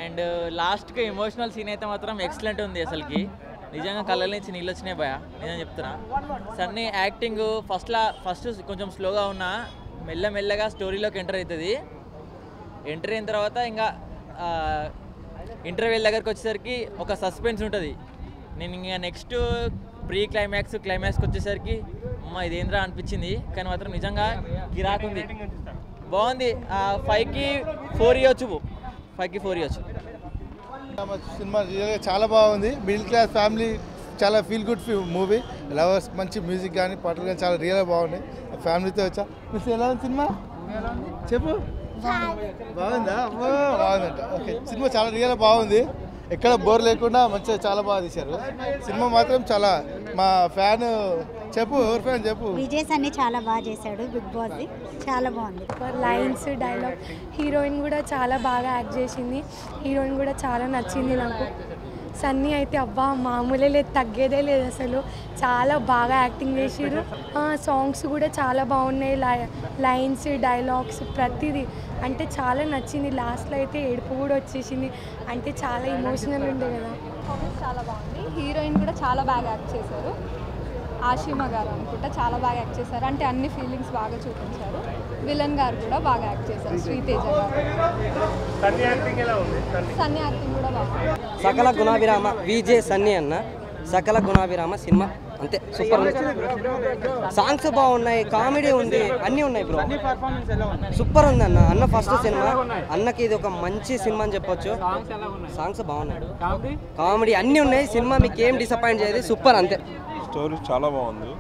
And లాస్ట్కి emotional scene అయితే మాత్రం ఎక్సలెంట్ ఉంది అసలుకి నిజంగా కళ్ళ నుంచి నీళ్ళు వచ్చినాయి భయ నిజం చెప్తున్నా సన్నీ యాక్టింగ్ ఫస్ట్లా ఫస్ట్ కొంచెం స్లోగా ఉన్నా మెల్లమెల్లగా స్టోరీలోకి ఎంటర్ అవుతుంది ఎంటర్ అయిన తర్వాత ఇంకా ఇంటర్వ్యూల దగ్గరికి వచ్చేసరికి ఒక సస్పెన్స్ ఉంటుంది నేను ఇంకా నెక్స్ట్ ప్రీ క్లైమాక్స్ క్లైమాక్స్కి వచ్చేసరికి అమ్మ ఇదేంద్రా అనిపించింది కానీ మాత్రం నిజంగా గిరాకుంది బాగుంది ఫైవ్కి ఫోర్ ఇవ్వచ్చు ఫైవ్కి ఫోర్ ఇవ్వచ్చు సినిమా రియల్గా చాలా బాగుంది మిడిల్ క్లాస్ ఫ్యామిలీ చాలా ఫీల్ గుడ్ మూవీ లవర్స్ మంచి మ్యూజిక్ కానీ పాటలు కానీ చాలా రియల్గా బాగున్నాయి ఫ్యామిలీతో వచ్చా మిస్ ఎలా ఉంది సినిమా చెప్పు బాగుందా అమ్మో, బాగుందంట ఓకే సినిమా చాలా రియల్గా బాగుంది ఎక్కడ బోర్ లేకుండా మంచిగా చాలా బాగా తీశారు సినిమా మాత్రం చాలా మా ఫ్యాన్ చెప్పు ఎవరి ఫ్యాన్ చెప్పు విజయ్ అన్ని చాలా బాగా చేశాడు బిగ్ బాస్ చాలా బాగుంది లైన్స్ డైలాగ్ హీరోయిన్ కూడా చాలా బాగా యాక్ట్ చేసింది హీరోయిన్ కూడా చాలా నచ్చింది నాకు సన్నీ అయితే అబ్బా మామూలే లేదు తగ్గేదే లేదు అసలు చాలా బాగా యాక్టింగ్ చేసిర్రు సాంగ్స్ కూడా చాలా బాగున్నాయి లై- లైన్స్ డైలాగ్స్ ప్రతిదీ అంటే చాలా నచ్చింది లాస్ట్లో అయితే ఏడుపు కూడా వచ్చేసింది అంటే చాలా ఇమోషనల్ ఉండే కదా చాలా బాగుంది హీరోయిన్ కూడా చాలా బాగా యాక్ట్ చేశారు ఆషిమా గారు అనుకుంటా చాలా బాగా యాక్ట్ చేశారు అంటే అన్ని ఫీలింగ్స్ బాగా చూపించారు విలన్ గారు కూడా బాగా యాక్ట్ చేశారు శ్రీతేజ గారు సన్నీ యాక్టింగ్ కూడా బాగుంది సకల గుణాభిరామ విజే సన్నీ అన్న సకల గుణాభిరామ సినిమా అంతే సూపర్ ఉంది సాంగ్స్ బాగున్నాయి కామెడీ ఉంది అన్నీ ఉన్నాయి బ్రో సూపర్ ఉంది అన్న అన్న ఫస్ట్ సినిమా అన్నకి ఇది ఒక మంచి సినిమా అని చెప్పొచ్చు సాంగ్స్ బాగున్నాయి కామెడీ అన్నీ ఉన్నాయి సినిమా మీకు ఏం డిసప్పాయింట్ చేయదు సూపర్ అంతే స్టోరీ చాలా బాగుంది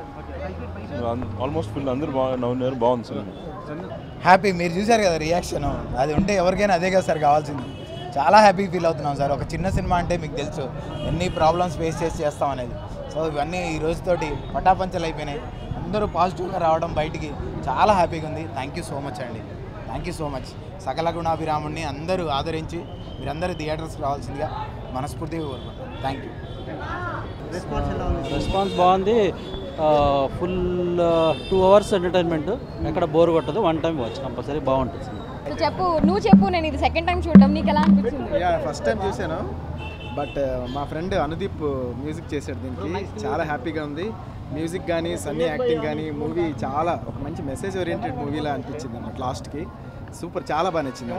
ఆల్మోస్ట్ ఫుల్ అందరూ బాగా నవ్వున్నారు బాగుంది సినిమా హ్యాపీ మీరు చూశారు కదా రియాక్షన్ అది ఉంటే ఎవరికైనా అదే కదా సార్ కావాల్సింది చాలా హ్యాపీ ఫీల్ అవుతున్నాం సార్ ఒక చిన్న సినిమా అంటే మీకు తెలుసు ఎన్ని ప్రాబ్లమ్స్ ఫేస్ చేసి చేస్తాం అనేది సో ఇవన్నీ ఈ రోజుతోటి పటాపంచలు అయిపోయినాయి అందరూ పాజిటివ్గా రావడం బయటికి చాలా హ్యాపీగా ఉంది థ్యాంక్ యూ సో మచ్ అండి థ్యాంక్ యూ సో మచ్ సకల గుణాభిరాముడిని అందరూ ఆదరించి మీరందరూ థియేటర్స్కి రావాల్సిందిగా మనస్ఫూర్తిగా కోరుకుంటాం థ్యాంక్ యూ రెస్పాన్స్ బాగుంది ఫుల్ టూ అవర్స్ ఎంటర్టైన్మెంట్ ఎక్కడ బోర్ కొట్టదు వన్ టైం వాచ్ కంపల్సరీ బాగుంటుంది సినిమా సో చెప్పు నువ్వు చెప్పు నేను ఇది సెకండ్ టైం చూడడం నీకు ఎలా అనిపించింది యా ఫస్ట్ టైం చూశాను బట్ మా ఫ్రెండ్ అనుదీప్ మ్యూజిక్ చేశాడు దీనికి చాలా హ్యాపీగా ఉంది మ్యూజిక్ కానీ సన్నీ యాక్టింగ్ కానీ మూవీ చాలా ఒక మంచి మెసేజ్ ఓరియంటెడ్ మూవీలా అనిపించింది అన్నమాట లాస్ట్కి సూపర్ చాలా బాగా నచ్చింది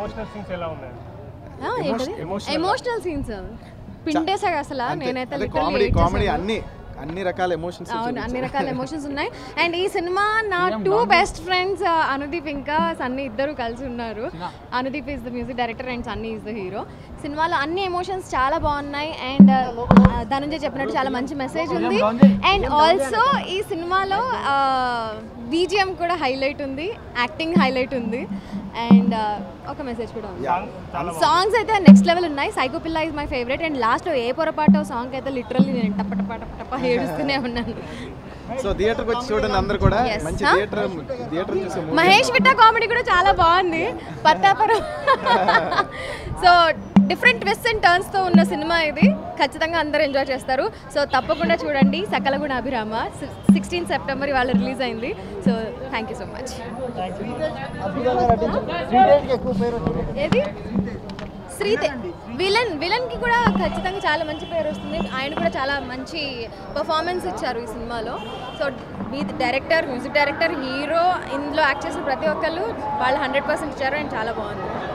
Emotional- ఎమోషనల్ సీన్స్ పిండేసాగా అసలు నేనైతే literally కామెడీ ఏడ్చేసాను. కామెడీ అన్ని అన్ని రకాల ఎమోషన్స్ అవును అన్ని రకాల ఎమోషన్స్ ఉన్నాయి అండ్ ఈ సినిమా నా టూ బెస్ట్ ఫ్రెండ్స్ అనుదీప్ ఇంకా సన్నీ ఇద్దరు కలిసి ఉన్నారు Anudeep is the music director and Sunny is the hero సినిమాలో అన్ని ఎమోషన్స్ చాలా బాగున్నాయి అండ్ ధనుంజయ్ చెప్పినట్టు చాలా మంచి మెసేజ్ ఉంది అండ్ ఆల్సో ఈ సినిమాలో బీజిఎం కూడా హైలైట్ ఉంది యాక్టింగ్ హైలైట్ ఉంది అండ్ ఒక మెసేజ్ కూడా ఉంది సాంగ్స్ అయితే నెక్స్ట్ లెవెల్ ఉన్నాయి సైకో పిల్ల ఇస్ మై ఫేవరెట్ అండ్ లాస్ట్లో ఏ పొరపాటు సాంగ్ అయితే లిటరల్లీ నేను టప్ప టప్ప టప్ప టప్ప ఏడుస్తూనే ఉన్నాను సో థియేటర్కి వచ్చి చూడండి అందరు కూడా Yes. మంచి Huh? థియేటర్ థియేటర్ చూసే movie. మహేష్ విట్ట కామెడీ కూడా చాలా బాగుంది పట్టాపురం సో డిఫరెంట్ ట్విస్ట్ అండ్ టర్న్స్తో ఉన్న సినిమా ఇది ఖచ్చితంగా అందరూ ఎంజాయ్ చేస్తారు సో తప్పకుండా చూడండి సకల గుణ అభిరామ సిక్స్టీన్ సెప్టెంబర్ ఇవాళ రిలీజ్ అయింది so thank you so much ఏది శ్రీతే విలన్ విలన్ కి కూడా ఖచ్చితంగా చాలా మంచి పేరు వస్తుంది ఆయన కూడా చాలా మంచి పర్ఫార్మెన్స్ ఇచ్చారు ఈ సినిమాలో సో మీ డైరెక్టర్ మ్యూజిక్ డైరెక్టర్ హీరో ఇందులో యాక్ట్ చేసిన ప్రతి ఒక్కళ్ళు వాళ్ళు హండ్రెడ్ పర్సెంట్ ఇచ్చారు అండ్ చాలా బాగుంది